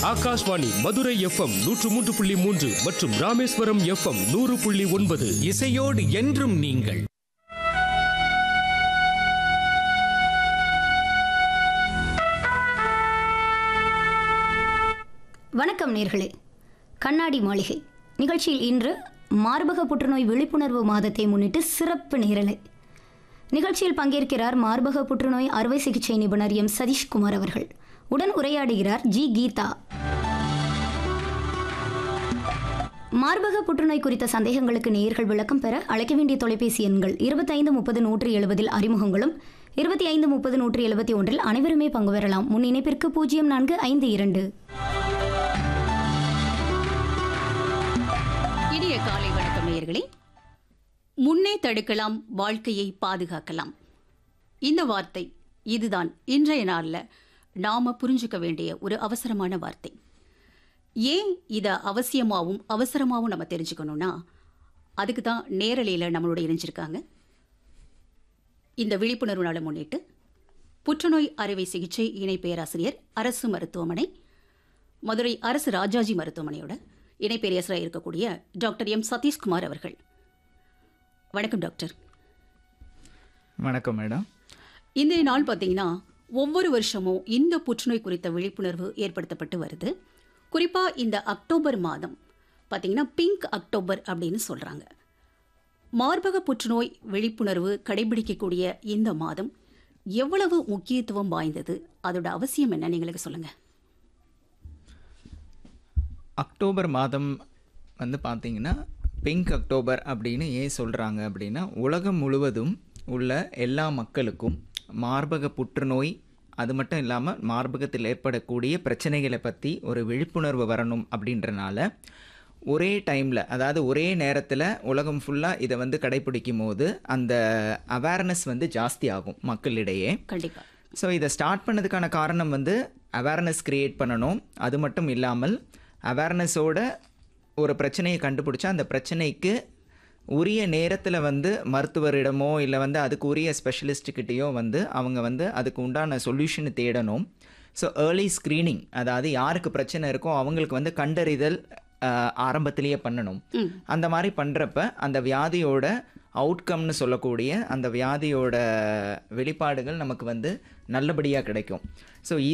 Akashvani Madurai FM நூற்று மூன்று புள்ளி மூன்று மற்றும் ராமேஸ்வரம் எஃப்எம் நூறு புள்ளி ஒன்பது இசையோடு என்றும் நீங்கள் வணக்கம் நேர்களே கண்ணாடி மாளிகை நிகழ்ச்சியில் இன்று மார்பக புற்றுநோய் விழிப்புணர்வு மாதத்தை முன்னிட்டு சிறப்பு நேரலை நிகழ்ச்சியில் பங்கேற்கிறார் மார்பக புற்றுநோய் அறுவை சிகிச்சை நிபுணர் எம் சதீஷ்குமார் அவர்கள் உடன் உரையாடுகிறார் ஜி கீதா மார்பக புற்றுநோய் குறித்த சந்தேகங்களுக்கு நேயர்கள் விளக்கம் பெற அழைக்க வேண்டிய தொலைபேசி எண்கள் இருபத்தைந்து முப்பது நூற்றி எழுபதில் அறிமுகங்களும் இருபத்தி ஐந்து முப்பது நூற்றி எழுபத்தி ஒன்றில் அனைவருமே பங்கு பெறலாம் முன் இணைப்பிற்கு பூஜ்ஜியம் நான்கு ஐந்து இரண்டு இனிய காலை வணக்கம் நேயர்களே முன்னே தடுக்கலாம் வாழ்க்கையை பாதுகாக்கலாம் இந்த வார்த்தை இதுதான் இன்றைய நாளில் நாம புரிஞ்சுக்க வேண்டிய ஒரு அவசரமான வார்த்தை ஏன் இதை அவசியமாகவும் அவசரமாகவும் நம்ம தெரிஞ்சுக்கணும்னா அதுக்கு தான் நேரலையில் நம்மளோட இணைஞ்சிருக்காங்க இந்த விழிப்புணர்வு நாளை முன்னிட்டு புற்றுநோய் அறுவை சிகிச்சை இணை பேராசிரியர் அரசு மருத்துவமனை மதுரை அரசு ராஜாஜி மருத்துவமனையோட இணை பேராசிரியர் இருக்கக்கூடிய டாக்டர் எம் சதீஷ்குமார் அவர்கள் வணக்கம் டாக்டர் வணக்கம் மேடம் இன்றைய நாள் பார்த்தீங்கன்னா ஒவ்வொரு வருஷமும் இந்த புற்றுநோய் குறித்த விழிப்புணர்வு ஏற்படுத்தப்பட்டு வருது குறிப்பாக இந்த அக்டோபர் மாதம் பார்த்தீங்கன்னா பிங்க் அக்டோபர் அப்படின்னு சொல்கிறாங்க மார்பக புற்றுநோய் விழிப்புணர்வு கடைபிடிக்கக்கூடிய இந்த மாதம் எவ்வளவு முக்கியத்துவம் வாய்ந்தது அதோட அவசியம் என்ன எங்களுக்கு சொல்லுங்கள் அக்டோபர் மாதம் வந்து பார்த்தீங்கன்னா பிங்க் அக்டோபர் அப்படின்னு ஏன் சொல்கிறாங்க அப்படின்னா உலகம் முழுவதும் உள்ள எல்லா மக்களுக்கும் மார்பக புற்றுநோய் அது மட்டும் இல்லாமல் மார்பகத்தில் ஏற்படக்கூடிய பிரச்சனைகளை பற்றி ஒரு விழிப்புணர்வு வரணும் அப்படின்றனால ஒரே டைமில் அதாவது ஒரே நேரத்தில் உலகம் ஃபுல்லாக இதை வந்து கடைப்பிடிக்கும் போது அந்த அவேர்னஸ் வந்து ஜாஸ்தி ஆகும் மக்களிடையே கண்டிப்பாக ஸோ இதை ஸ்டார்ட் பண்ணதுக்கான காரணம் வந்து அவேர்னஸ் கிரியேட் பண்ணணும் அது மட்டும் இல்லாமல் அவேர்னஸோட ஒரு பிரச்சனையை கண்டுபிடிச்சா அந்த பிரச்சனைக்கு உரிய நேரத்தில் வந்து மருத்துவரிடமோ இல்லை வந்து அதுக்கு உரிய ஸ்பெஷலிஸ்ட்டுக்கிட்டேயோ வந்து அவங்க வந்து அதுக்கு உண்டான சொல்யூஷனை தேடணும் ஸோ ஏர்லி ஸ்க்ரீனிங் அதாவது யாருக்கு பிரச்சனை இருக்கோ அவங்களுக்கு வந்து கண்டறிதல் ஆஹ், ஆரம்பத்திலேயே பண்ணணும் அந்த மாதிரி பண்ணுறப்ப அந்த வியாதியோட அவுட்கம்னு சொல்லக்கூடிய அந்த வியாதியோட வெளிப்பாடுகள் நமக்கு வந்து நல்லபடியாக கிடைக்கும் ஸோ